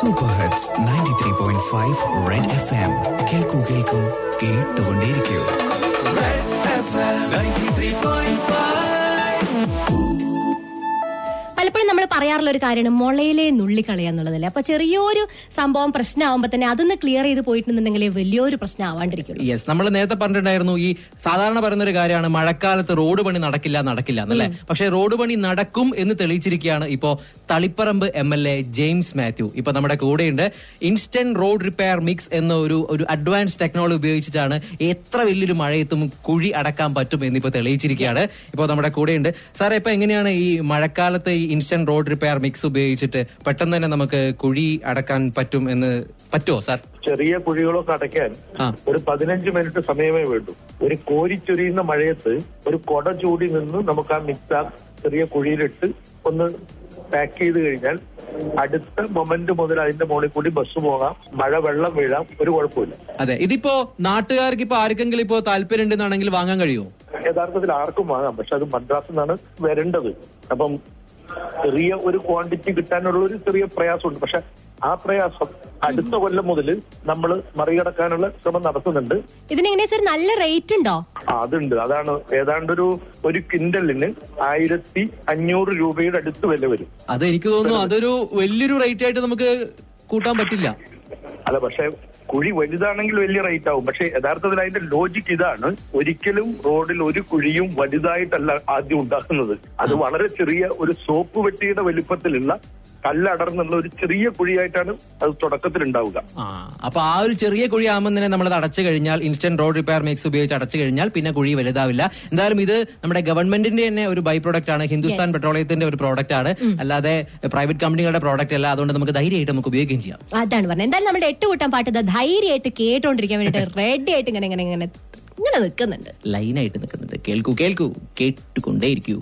Super hits 93.5 red FM കേൾക്കൂ കേൾക്കൂ കേട്ടുകൊണ്ടേയിരിക്കൂ പലപ്പോഴും നമ്മൾ പറയാറുള്ള ഒരു കാര്യമാണ് മുളയിലെ നുള്ളിക്കളയുക എന്നുള്ളതല്ലേ അപ്പൊ ചെറിയൊരു സംഭവം പ്രശ്നമാകുമ്പോൾ തന്നെ അതൊന്ന് ക്ലിയർ ചെയ്ത് പോയിട്ടുണ്ടെങ്കിൽ വലിയൊരു പ്രശ്നം ആവാണ്ടിരിക്കുള്ളൂ യെസ് നമ്മൾ നേരത്തെ പറഞ്ഞിട്ടുണ്ടായിരുന്നു ഈ സാധാരണ പറയുന്ന ഒരു കാര്യമാണ് മഴക്കാലത്ത് റോഡ് പണി നടക്കില്ല നടക്കില്ല എന്നല്ലേ പക്ഷേ റോഡ് പണി നടക്കും എന്ന് തെളിയിച്ചിരിക്കുകയാണ് ഇപ്പോ Taliparamba M L A James Mathew ഇപ്പൊ നമ്മുടെ കൂടെയുണ്ട് ഇൻസ്റ്റന്റ് റോഡ് റിപ്പയർ മിക്സ് എന്ന ഒരു ഒരു അഡ്വാൻസ് ടെക്നോളജി ഉപയോഗിച്ചിട്ടാണ് എത്ര വലിയൊരു മഴയത്തും കുഴി അടക്കാൻ പറ്റും എന്നിപ്പോ തെളിയിച്ചിരിക്കുകയാണ് ഇപ്പോൾ നമ്മുടെ കൂടെയുണ്ട് സാറേ ഇപ്പൊ എങ്ങനെയാണ് ഈ മഴക്കാലത്ത് ഈ ഇൻസ്റ്റന്റ് റോഡ് റിപ്പയർ മിക്സ് ഉപയോഗിച്ചിട്ട് പെട്ടെന്ന് തന്നെ നമുക്ക് കുഴി അടക്കാൻ പറ്റും എന്ന് പറ്റുമോ സാർ ചെറിയ കുഴികളൊക്കെ അടയ്ക്കാൻ ആ. ഒരു പതിനഞ്ച് മിനിറ്റ് സമയമേ വേണ്ടൂ ഒരു കോരിച്ചൊരിയുന്ന മഴയത്ത് ഒരു കൊട ചൂടി നിന്ന് നമുക്ക് ആ മിക്സ് ആ ചെറിയ കുഴിയിലിട്ട് ഒന്ന് പാക്ക് ചെയ്ത് കഴിഞ്ഞാൽ അടുത്ത മൊമെന്റ് മുതൽ അതിന്റെ മുകളിൽ കൂടി ബസ് പോകാം മഴ വെള്ളം വീഴാം ഒരു കുഴപ്പമില്ല അതെ ഇതിപ്പോ നാട്ടുകാർക്ക് ഇപ്പൊ ആർക്കെങ്കിലും ഇപ്പോ താല്പര്യം ഉണ്ടെന്നാണെങ്കിൽ വാങ്ങാൻ കഴിയുമോ യഥാർത്ഥത്തിൽ ആർക്കും വാങ്ങാം പക്ഷെ അത് മദ്രാസിൽ നിന്നാണ് വരേണ്ടത് അപ്പം ചെറിയ ഒരു ക്വാണ്ടിറ്റി കിട്ടാനുള്ള ഒരു ചെറിയ പ്രയാസമുണ്ട് പക്ഷെ ആ പ്രയാസം അടുത്ത കൊല്ലം മുതൽ നമ്മൾ മറികടക്കാനുള്ള ശ്രമം നടത്തുന്നുണ്ട് ഇതിനെങ്ങനെ സാർ നല്ല റേറ്റ് ഉണ്ടോ ആ, അതുണ്ട് അതാണ് ഏതാണ്ട് ഒരു ഒരു കിൻഡലിന് ആയിരത്തി അഞ്ഞൂറ് രൂപയുടെ അടുത്ത് വില വരും അത് എനിക്ക് തോന്നുന്നു അതൊരു വലിയൊരു റേറ്റ് ആയിട്ട് നമുക്ക് കൂട്ടാൻ പറ്റില്ല അല്ല പക്ഷെ കുഴി വലുതാണെങ്കിൽ വലിയ റേറ്റ് ആവും പക്ഷെ യഥാർത്ഥത്തിൽ അതിന്റെ ലോജിക്ക് ഇതാണ് ഒരിക്കലും റോഡിൽ ഒരു കുഴിയും വലുതായിട്ടല്ല ആദ്യം ഉണ്ടാക്കുന്നത് അത് വളരെ ചെറിയ ഒരു സോപ്പ് വെട്ടിയുടെ വലിപ്പത്തിലുള്ള കല്ലടർന്നുള്ള ഒരു ചെറിയ കുഴിയായിട്ടാണ് അത് തുടക്കത്തിൽ ഉണ്ടാവുക ആ അപ്പൊ ആ ഒരു ചെറിയ കുഴി ആകുമ്പോൾ തന്നെ നമ്മളത് അടച്ചു കഴിഞ്ഞാൽ ഇൻസ്റ്റന്റ് റോഡ് റിപ്പയർ മിക്സ് ഉപയോഗിച്ച് അടച്ചു കഴിഞ്ഞാൽ പിന്നെ കുഴി വലുതാവില്ല എന്തായാലും ഇത് നമ്മുടെ ഗവൺമെന്റിന്റെ തന്നെ ഒരു ബൈ പ്രോഡക്റ്റ് ആണ് ഹിന്ദുസ്ഥാൻ പെട്രോളിയത്തിന്റെ ഒരു പ്രോഡക്റ്റ് ആണ് അല്ലാതെ പ്രൈവറ്റ് കമ്പനികളുടെ പ്രോഡക്റ്റ് അല്ല അതുകൊണ്ട് നമുക്ക് ധൈര്യമായിട്ട് നമുക്ക് ഉപയോഗിക്കുകയും ചെയ്യാം അതാണ് പറഞ്ഞത് എന്തായാലും നമ്മുടെ എട്ട് കൂട്ടം പാട്ട് ഇത് ധൈര്യമായിട്ട് കേട്ടോണ്ടിരിക്കാൻ വേണ്ടിട്ട് റെഡി ആയിട്ട് ഇങ്ങനെ ഇങ്ങനെ ഇങ്ങനെ ഇങ്ങനെ നിൽക്കുന്നുണ്ട് ലൈനായിട്ട് നിൽക്കുന്നുണ്ട് കേൾക്കൂ കേൾക്കൂ കേട്ടുകൊണ്ടേയിരിക്കൂ